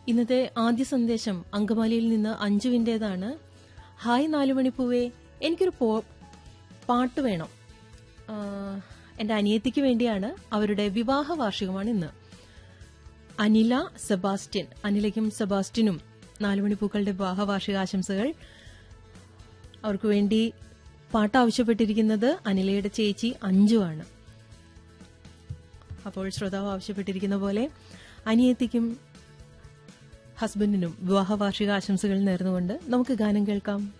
ഇന്നത്തെ ആദ്യ സന്ദേശം അങ്കമാലിയിൽ നിന്ന് അഞ്ജുവിൻ്റെതാണ് ഹായ് നാലുമണിപ്പൂവേ എനിക്കൊരു പോ പാട്ട് വേണം ആ, എന്റെ അനിയത്തിക്ക് വേണ്ടിയാണ് അവരുടെ വിവാഹ വാർഷികമാണ് ഇന്ന് അനില സെബാസ്റ്റ്യൻ അനിലയ്ക്കും സെബാസ്റ്റ്യനും നാലുമണിപ്പൂക്കളുടെ വിവാഹ വാർഷികാശംസകൾ അവർക്ക് വേണ്ടി പാട്ട് ആവശ്യപ്പെട്ടിരിക്കുന്നത് അനിലയുടെ ചേച്ചി അഞ്ജു ആണ് അപ്പോൾ ശ്രോതാവ് ആവശ്യപ്പെട്ടിരിക്കുന്ന പോലെ അനിയത്തിക്കും ഹസ്ബൻഡിനും വിവാഹ വാർഷിക ആശംസകൾ നേർന്നുകൊണ്ട് നമുക്ക് ഗാനം കേൾക്കാം